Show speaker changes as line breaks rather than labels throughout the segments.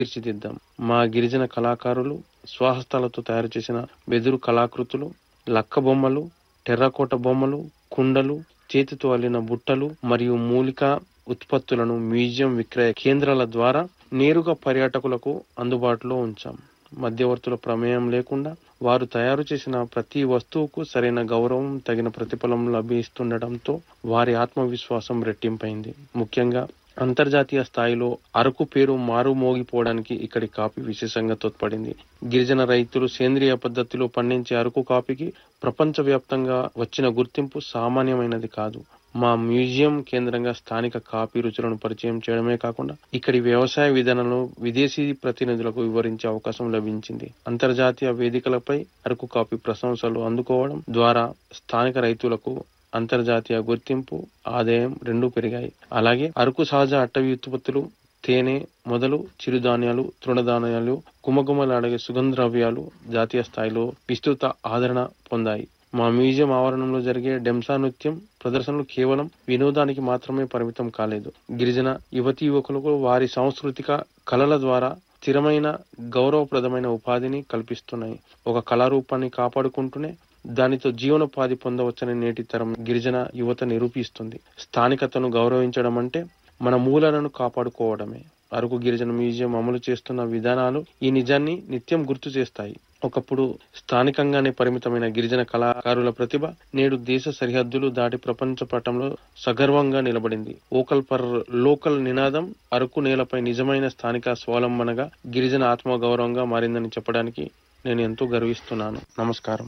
తీర్చిదిద్దాం మా గిరిజన కళాకారులు స్వహస్తాలతో తయారు చేసిన వెదురు కళాకృతులు లక్క బొమ్మలు టెర్రకోట బొమ్మలు కుండలు చేతితో అల్లిన బుట్టలు మరియు మూలిక ఉత్పత్తులను మ్యూజియం విక్రయ కేంద్రాల ద్వారా నేరుగా పర్యాటకులకు అందుబాటులో ఉంచాం మధ్యవర్తుల ప్రమేయం లేకుండా వారు తయారు చేసిన ప్రతి వస్తువుకు సరైన గౌరవం తగిన ప్రతిఫలం లభిస్తుండటంతో వారి ఆత్మవిశ్వాసం రెట్టింపైంది ముఖ్యంగా అంతర్జాతీయ స్థాయిలో అరకు పేరు మారుమోగిపోవడానికి ఇక్కడి కాఫీ విశేషంగా తోడ్పడింది గిరిజన రైతులు సేంద్రియ పద్ధతిలో పండించే అరకు కాఫీకి ప్రపంచవ్యాప్తంగా వచ్చిన గుర్తింపు సామాన్యమైనది కాదు మా మ్యూజియం కేంద్రంగా స్థానిక కాఫీ రుచులను పరిచయం చేయడమే కాకుండా ఇక్కడి వ్యవసాయ విధానంలో విదేశీ ప్రతినిధులకు వివరించే అవకాశం లభించింది అంతర్జాతీయ వేదికలపై అరకు కాఫీ ప్రశంసలు అందుకోవడం ద్వారా స్థానిక రైతులకు అంతర్జాతీయ గుర్తింపు ఆదాయం రెండూ పెరిగాయి అలాగే అరకు సహజ అటవీ ఉత్పత్తులు తేనె మొదలు చిరుధాన్యాలు తృణధాన్యాలు గుమగుమలాడే సుగంధ ద్రవ్యాలు జాతీయ స్థాయిలో విస్తృత ఆదరణ పొందాయి మా మ్యూజియం ఆవరణంలో జరిగే డెంసా నృత్యం ప్రదర్శనలు కేవలం వినోదానికి మాత్రమే పరిమితం కాలేదు గిరిజన యువతీ యువకులకు వారి సాంస్కృతిక కళల ద్వారా స్థిరమైన గౌరవప్రదమైన ఉపాధిని కల్పిస్తున్నాయి ఒక కళారూపాన్ని కాపాడుకుంటూనే దానితో జీవనోపాధి పొందవచ్చని నేటి తరం గిరిజన యువత నిరూపిస్తుంది స్థానికతను గౌరవించడం అంటే మన మూలాలను కాపాడుకోవడమే అరకు గిరిజన మ్యూజియం అమలు చేస్తున్న విధానాలు ఈ నిజాన్ని నిత్యం గుర్తు చేస్తాయి ఒకప్పుడు స్థానికంగానే పరిమితమైన గిరిజన కళాకారుల ప్రతిభ నేడు దేశ సరిహద్దులు దాటి ప్రపంచ పటంలో సగర్వంగా నిలబడింది ఓకల్ పర్ లోకల్ నినాదం అరకు నేలపై నిజమైన స్థానిక స్వావలంబనగా గిరిజన ఆత్మగౌరవంగా మారిందని చెప్పడానికి నేను ఎంతో గర్విస్తున్నాను నమస్కారం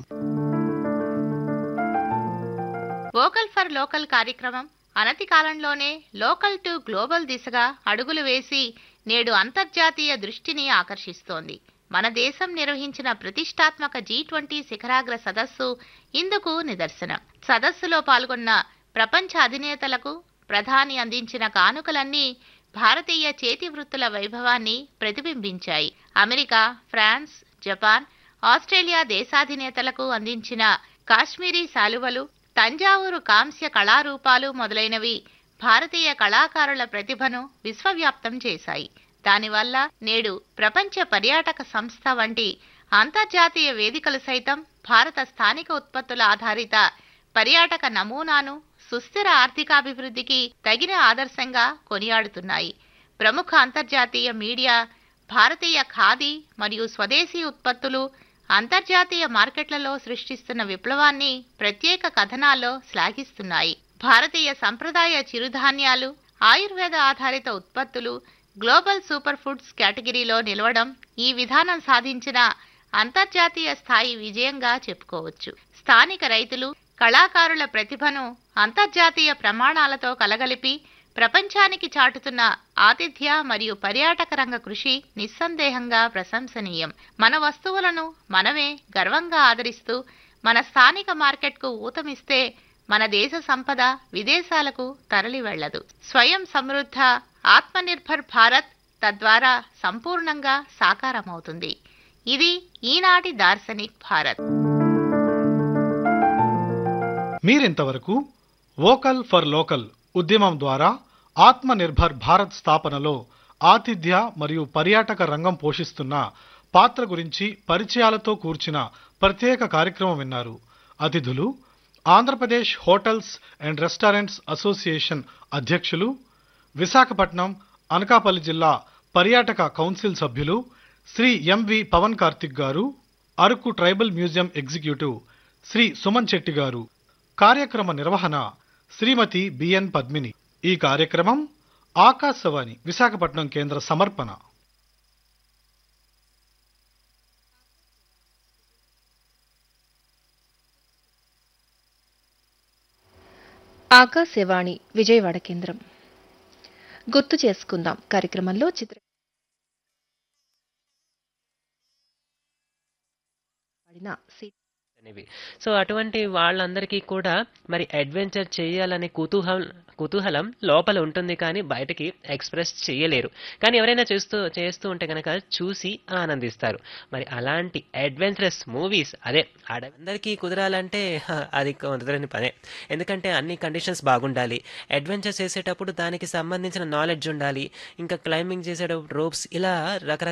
వోకల్ ఫర్ లోకల్ కార్యక్రమం అనతి కాలంలోనే లోకల్ టు గ్లోబల్ దిశగా అడుగులు వేసి నేడు అంతర్జాతీయ దృష్టిని ఆకర్షిస్తోంది మన దేశం నిర్వహించిన ప్రతిష్టాత్మక జీ ట్వంటీ శిఖరాగ్ర సదస్సు ఇందుకు నిదర్శనం సదస్సులో పాల్గొన్న ప్రపంచ అధినేతలకు ప్రధాని అందించిన కానుకలన్నీ భారతీయ చేతి వృత్తుల వైభవాన్ని ప్రతిబింబించాయి అమెరికా ఫ్రాన్స్ జపాన్ ఆస్ట్రేలియా దేశాధినేతలకు అందించిన కాశ్మీరీ శాలువలు తంజావూరు కాంస్య కళారూపాలు మొదలైనవి భారతీయ కళాకారుల ప్రతిభను విశ్వవ్యాప్తం చేశాయి దానివల్ల నేడు ప్రపంచ పర్యాటక సంస్థ వంటి అంతర్జాతీయ వేదికలు సైతం భారత స్థానిక ఉత్పత్తుల ఆధారిత పర్యాటక నమూనాను సుస్థిర ఆర్థికాభివృద్ధికి తగిన ఆదర్శంగా కొనియాడుతున్నాయి ప్రముఖ అంతర్జాతీయ మీడియా భారతీయ ఖాదీ మరియు స్వదేశీ ఉత్పత్తులు అంతర్జాతీయ మార్కెట్లలో సృష్టిస్తున్న విప్లవాన్ని ప్రత్యేక కథనాల్లో శ్లాఘిస్తున్నాయి భారతీయ సంప్రదాయ చిరుధాన్యాలు ఆయుర్వేద ఆధారిత ఉత్పత్తులు గ్లోబల్ సూపర్ ఫుడ్స్ కేటగిరీలో నిలవడం ఈ విధానం సాధించిన అంతర్జాతీయ స్థాయి విజయంగా చెప్పుకోవచ్చు స్థానిక రైతులు కళాకారుల ప్రతిభను అంతర్జాతీయ ప్రమాణాలతో కలగలిపి ప్రపంచానికి చాటుతున్న ఆతిథ్య మరియు పర్యాటక రంగ కృషి నిస్సందేహంగా ప్రశంసనీయం మన వస్తువులను మనమే గర్వంగా ఆదరిస్తూ మన స్థానిక మార్కెట్కు ఊతమిస్తే మన దేశ సంపద విదేశాలకు తరలి వెళ్ళదు స్వయం సమృద్ధ ఆత్మనిర్భర్ భారత్ తద్వారా సంపూర్ణంగా సాకారమవుతుంది ఇది ఈనాటి దార్శనిక్ భారత్
మీరింతవరకు వోకల్ ఫర్ లోకల్ ఉద్యమం ద్వారా ఆత్మనిర్భర్ భారత్ స్థాపనలో ఆతిథ్య మరియు పర్యాటక రంగం పోషిస్తున్న పాత్ర గురించి పరిచయాలతో కూర్చిన ప్రత్యేక కార్యక్రమం విన్నారు అతిథులు Andhra Pradesh hotels and restaurants association అధ్యక్షులు విశాఖపట్నం అనకాపల్లి జిల్లా పర్యాటక కౌన్సిల్ సభ్యులు Shri MV Pavan Karthik garu Araku tribal museum executive Shri Suman Chetti garu కార్యక్రమ నిర్వహణ శ్రీమతి బిఎన్ పద్మిని ఈ కార్యక్రమం ఆకాశవాణి విశాఖపట్నం కేంద్ర సమర్పణ
ఆకాశవాణి విజయవాడ కేంద్రం గుర్తు చేసుకుందాం కార్యక్రమంలో చిత్ర పాడిన సి-
అనేవి సో అటువంటి వాళ్ళందరికీ కూడా మరి అడ్వెంచర్ చేయాలనే కుతూహలం కుతూహలం లోపల ఉంటుంది కానీ బయటకి ఎక్స్ప్రెస్ చేయలేరు కానీ ఎవరైనా చేస్తూ చేస్తూ ఉంటే కనుక చూసి ఆనందిస్తారు మరి అలాంటి అడ్వెంచరస్ మూవీస్ అదే ఆడ అందరికీ కుదరాలంటే హ, అది కుదరని పనే ఎందుకంటే అన్ని కండిషన్స్ బాగుండాలి అడ్వెంచర్ చేసేటప్పుడు దానికి సంబంధించిన నాలెడ్జ్ ఉండాలి ఇంకా క్లైంబింగ్ చేసేటప్పుడు రోప్స్ ఇలా రకరకాల